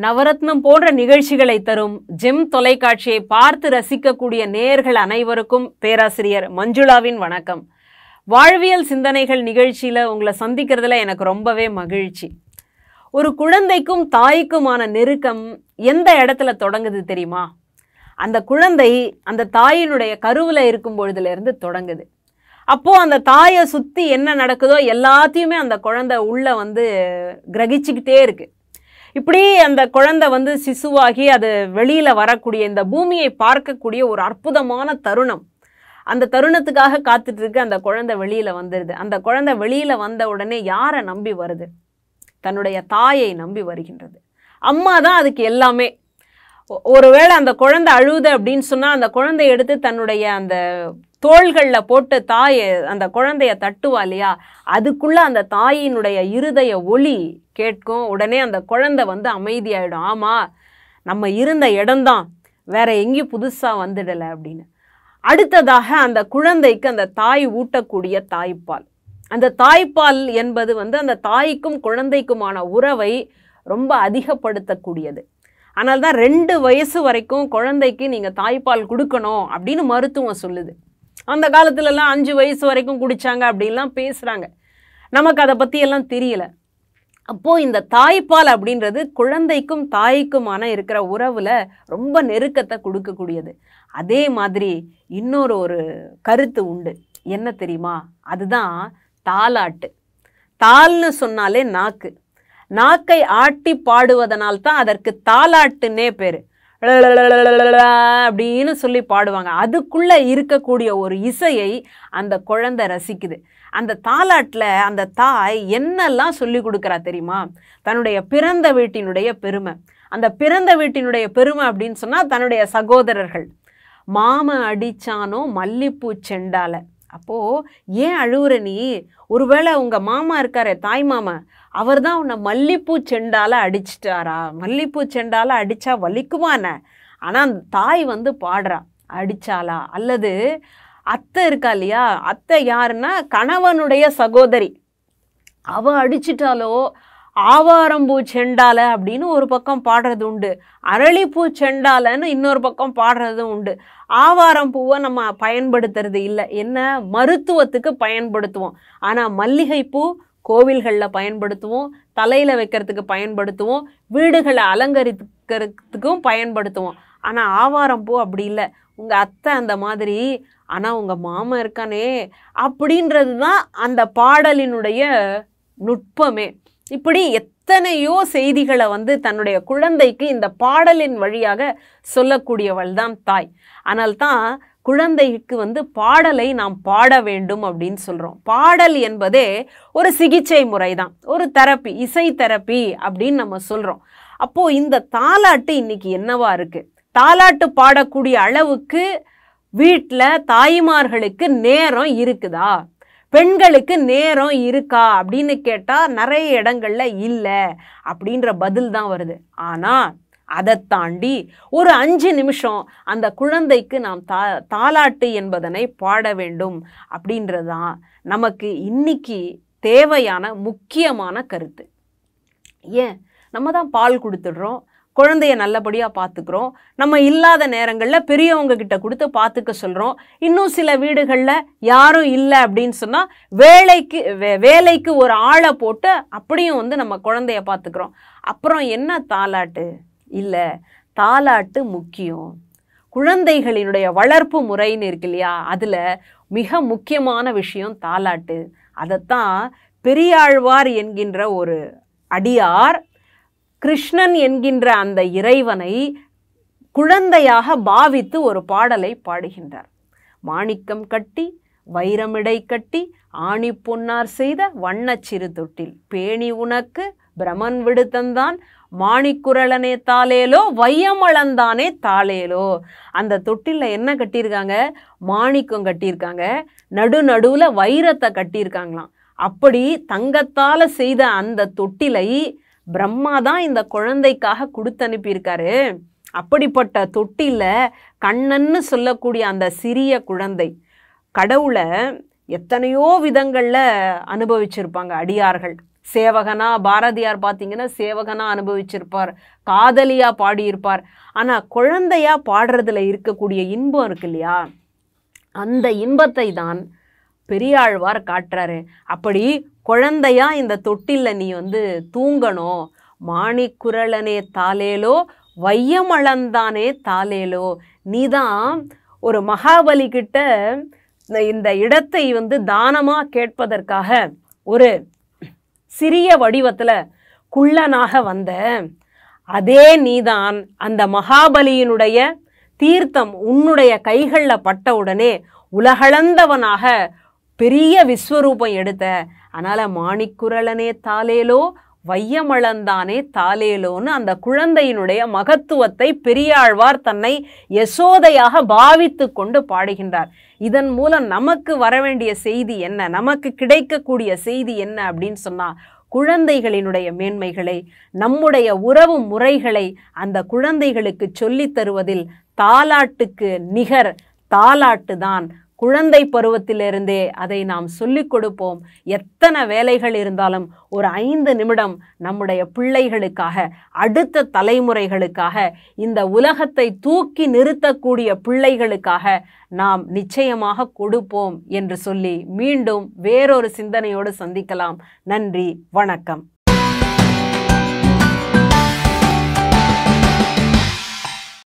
நவரத்னம் போன்ற நிகழ்ச்சிகளை தரும் ஜெம் தொலைக்காட்சியை பார்த்து ரசிக்கக்கூடிய நேயர்கள் அனைவருக்கும் பேராசிரியர் மஞ்சுளாவின் வணக்கம் வாழ்வியல் சிந்தனைகள் நிகழ்ச்சியில் உங்களை சந்திக்கிறதுல எனக்கு ரொம்பவே மகிழ்ச்சி ஒரு குழந்தைக்கும் தாய்க்குமான நெருக்கம் எந்த இடத்துல தொடங்குது தெரியுமா அந்த குழந்தை அந்த தாயினுடைய கருவில் இருக்கும் பொழுதுலேருந்து தொடங்குது அப்போது அந்த தாயை சுற்றி என்ன நடக்குதோ எல்லாத்தையுமே அந்த குழந்தை உள்ளே வந்து கிரகிச்சுக்கிட்டே இருக்கு இப்படி அந்த குழந்தை வந்து சிசுவாகி அது வெளியில் வரக்கூடிய இந்த பூமியை பார்க்கக்கூடிய ஒரு அற்புதமான தருணம் அந்த தருணத்துக்காக காத்துட்டு இருக்கு அந்த குழந்தை வெளியில் வந்துடுது அந்த குழந்தை வெளியில் வந்த உடனே யாரை நம்பி வருது தன்னுடைய தாயை நம்பி வருகின்றது அம்மா தான் அதுக்கு எல்லாமே ஒ- ஒருவேளை அந்த குழந்தை அழுகுது அப்படின்னு சொன்னால் அந்த குழந்தைய எடுத்து தன்னுடைய அந்த தோள்களில் போட்டு தாயை அந்த குழந்தைய தட்டுவா இல்லையா அதுக்குள்ள அந்த தாயினுடைய இருதய ஒளி கேட்கும் உடனே அந்த குழந்தை வந்து அமைதியாயிடும் ஆமாம் நம்ம இருந்த இடம்தான் வேற எங்கேயும் புதுசாக வந்துடலை அப்படின்னு அடுத்ததாக அந்த குழந்தைக்கு அந்த தாய் ஊட்டக்கூடிய தாய்ப்பால் அந்த தாய்ப்பால் என்பது வந்து அந்த தாய்க்கும் குழந்தைக்குமான உறவை ரொம்ப அதிகப்படுத்தக்கூடியது ஆனால் தான் ரெண்டு வயசு வரைக்கும் குழந்தைக்கு நீங்கள் தாய்ப்பால் கொடுக்கணும் அப்படின்னு மருத்துவம் சொல்லுது அந்த காலத்துலலாம் அஞ்சு வயசு வரைக்கும் குடிச்சாங்க அப்படின்லாம் பேசுகிறாங்க நமக்கு அதை பற்றி எல்லாம் தெரியல அப்போது இந்த தாய்ப்பால் அப்படின்றது குழந்தைக்கும் தாய்க்குமான இருக்கிற உறவில் ரொம்ப நெருக்கத்தை கொடுக்கக்கூடியது அதே மாதிரி இன்னொரு ஒரு கருத்து உண்டு என்ன தெரியுமா அதுதான் தாலாட்டு தால்னு சொன்னாலே நாக்கு நாக்கை ஆட்டி பாடுவதனால் தான் அதற்கு தாலாட்டுன்னே பேர் அப்படின்னு சொல்லி பாடுவாங்க அதுக்குள்ள இருக்கக்கூடிய ஒரு இசையை அந்த குழந்தை ரசிக்குது அந்த தாலாட்டில் அந்த தாய் என்னெல்லாம் சொல்லி கொடுக்குறா தெரியுமா தன்னுடைய பிறந்த வீட்டினுடைய பெருமை அந்த பிறந்த வீட்டினுடைய பெருமை அப்படின்னு சொன்னால் தன்னுடைய சகோதரர்கள் மாம அடிச்சானோ மல்லிப்பூ செண்டால அப்போ ஏன் அழுவுற நீ ஒருவேளை உங்க மாமா இருக்காரே தாய் மாமா அவர் தான் உன்னை மல்லிப்பூ செண்டால அடிச்சிட்டாரா மல்லிப்பூ செண்டால அடிச்சா வலிக்குமாண்ண ஆனா அந்த தாய் வந்து பாடுறா அடிச்சாளா அல்லது அத்தை இருக்கா இல்லையா அத்தை யாருன்னா கணவனுடைய சகோதரி அவ அடிச்சிட்டாலோ ஆவாரம்பூ செண்டால அப்படின்னு ஒரு பக்கம் பாடுறது உண்டு அரளிப்பூ செண்டாலன்னு இன்னொரு பக்கம் பாடுறதும் உண்டு ஆவாரம் பூவை நம்ம பயன்படுத்துறது இல்லை என்ன மருத்துவத்துக்கு பயன்படுத்துவோம் ஆனால் மல்லிகைப்பூ கோவில்களில் பயன்படுத்துவோம் தலையில் வைக்கிறதுக்கு பயன்படுத்துவோம் வீடுகளை அலங்கரிக்கிறதுக்கும் பயன்படுத்துவோம் ஆனால் ஆவாரம் பூ அப்படி இல்லை உங்கள் அத்தை அந்த மாதிரி ஆனால் உங்கள் மாமன் இருக்கானே அப்படின்றது தான் அந்த பாடலினுடைய நுட்பமே இப்படி எத்தனையோ செய்திகளை வந்து தன்னுடைய குழந்தைக்கு இந்த பாடலின் வழியாக சொல்லக்கூடியவள் தான் தாய் ஆனால் தான் குழந்தைக்கு வந்து பாடலை நாம் பாட வேண்டும் அப்படின்னு சொல்கிறோம் பாடல் என்பதே ஒரு சிகிச்சை முறை தான் ஒரு தெரப்பி இசை தெரப்பி அப்படின்னு நம்ம சொல்கிறோம் அப்போது இந்த தாலாட்டு இன்னைக்கு என்னவா இருக்குது தாலாட்டு பாடக்கூடிய அளவுக்கு வீட்டில் தாய்மார்களுக்கு நேரம் இருக்குதா பெண்களுக்கு நேரம் இருக்கா அப்படின்னு கேட்டால் நிறைய இடங்கள்ல இல்லை அப்படின்ற பதில் தான் வருது ஆனால் அதை தாண்டி ஒரு அஞ்சு நிமிஷம் அந்த குழந்தைக்கு நாம் தா தாலாட்டு என்பதனை பாட வேண்டும் அப்படின்றது தான் நமக்கு இன்னைக்கு தேவையான முக்கியமான கருத்து ஏன் நம்ம தான் பால் கொடுத்துடுறோம் குழந்தைய நல்லபடியாக பார்த்துக்கிறோம் நம்ம இல்லாத நேரங்களில் பெரியவங்க கிட்ட கொடுத்து பார்த்துக்க சொல்கிறோம் இன்னும் சில வீடுகளில் யாரும் இல்லை அப்படின்னு சொன்னால் வேலைக்கு வே- வேலைக்கு ஒரு ஆளை போட்டு அப்படியும் வந்து நம்ம குழந்தைய பார்த்துக்கிறோம் அப்புறம் என்ன தாலாட்டு இல்லை தாலாட்டு முக்கியம் குழந்தைகளினுடைய வளர்ப்பு முறைன்னு இருக்கு இல்லையா அதில் மிக முக்கியமான விஷயம் தாலாட்டு அதைத்தான் பெரியாழ்வார் என்கின்ற ஒரு அடியார் கிருஷ்ணன் என்கின்ற அந்த இறைவனை குழந்தையாக பாவித்து ஒரு பாடலை பாடுகின்றார் மாணிக்கம் கட்டி வைரமிடை கட்டி ஆணி பொன்னார் செய்த வண்ணச் சிறு தொட்டில் பேணி உனக்கு பிரமன் விடுத்தந்தான் மாணிக்குரலனே தாளேலோ வையமளந்தானே தாளேலோ அந்த தொட்டில்ல என்ன கட்டியிருக்காங்க மாணிக்கம் கட்டியிருக்காங்க நடு நடுவில் வைரத்தை கட்டியிருக்காங்களாம் அப்படி தங்கத்தால செய்த அந்த தொட்டிலை பிரம்மா தான் இந்த குழந்தைக்காக கொடுத்து அனுப்பியிருக்காரு அப்படிப்பட்ட தொட்டில கண்ணன்னு சொல்லக்கூடிய அந்த சிறிய குழந்தை கடவுளை எத்தனையோ விதங்களில் அனுபவிச்சிருப்பாங்க அடியார்கள் சேவகனா பாரதியார் பார்த்தீங்கன்னா சேவகனா அனுபவிச்சிருப்பார் காதலியா பாடியிருப்பார் ஆனா குழந்தையா பாடுறதுல இருக்கக்கூடிய இன்பம் இருக்கு இல்லையா அந்த இன்பத்தை தான் பெரியாழ்வார் காட்டுறாரு அப்படி குழந்தையா இந்த தொட்டில்ல நீ வந்து தூங்கணும் மாணிக்குரலனே தாலேலோ வையமளந்தானே தாலேலோ நீதான் ஒரு மகாபலி கிட்ட இந்த- இந்த இடத்தை வந்து தானமா கேட்பதற்காக ஒரு சிறிய வடிவத்துல குள்ளனாக வந்த அதே நீதான் அந்த மகாபலியினுடைய தீர்த்தம் உன்னுடைய கைகளில் பட்ட உடனே உலகளந்தவனாக பெரிய விஸ்வரூபம் எடுத்த அதனால மாணிக்குரலனே தாலேலோ வையமளந்தானே தாலேலோன்னு அந்த குழந்தையினுடைய மகத்துவத்தை பெரியாழ்வார் தன்னை யசோதையாக பாவித்து கொண்டு பாடுகின்றார் இதன் மூலம் நமக்கு வர வேண்டிய செய்தி என்ன நமக்கு கிடைக்கக்கூடிய செய்தி என்ன அப்படின்னு சொன்னா குழந்தைகளினுடைய மேன்மைகளை நம்முடைய உறவு முறைகளை அந்த குழந்தைகளுக்கு சொல்லித் தருவதில் தாலாட்டுக்கு நிகர் தாலாட்டு தான் குழந்தை பருவத்திலிருந்தே அதை நாம் சொல்லிக் கொடுப்போம் எத்தனை வேலைகள் இருந்தாலும் ஒரு ஐந்து நிமிடம் நம்முடைய பிள்ளைகளுக்காக அடுத்த தலைமுறைகளுக்காக இந்த உலகத்தை தூக்கி நிறுத்தக்கூடிய பிள்ளைகளுக்காக நாம் நிச்சயமாக கொடுப்போம் என்று சொல்லி மீண்டும் வேறொரு சிந்தனையோடு சந்திக்கலாம் நன்றி வணக்கம்